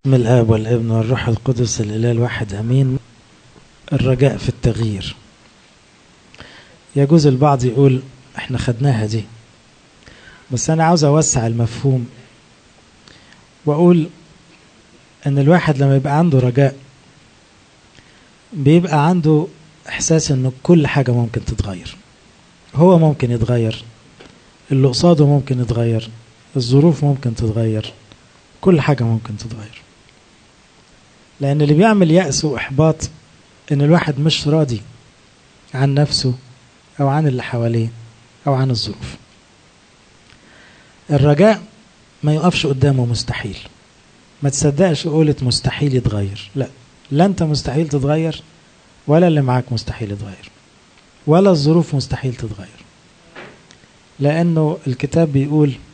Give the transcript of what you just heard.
بسم الآب والابن والروح القدس الإله الواحد أمين الرجاء في التغيير يجوز البعض يقول احنا خدناها دي بس أنا عاوز أوسع المفهوم وأقول إن الواحد لما يبقى عنده رجاء بيبقى عنده إحساس إنه كل حاجة ممكن تتغير هو ممكن يتغير اللي قصاده ممكن يتغير الظروف ممكن تتغير كل حاجة ممكن تتغير لأن اللي بيعمل يأس وإحباط إن الواحد مش راضي عن نفسه أو عن اللي حواليه أو عن الظروف الرجاء ما يقفش قدامه مستحيل ما تصدقش قولة مستحيل يتغير لا لا أنت مستحيل تتغير ولا اللي معاك مستحيل يتغير ولا الظروف مستحيل تتغير لأنه الكتاب بيقول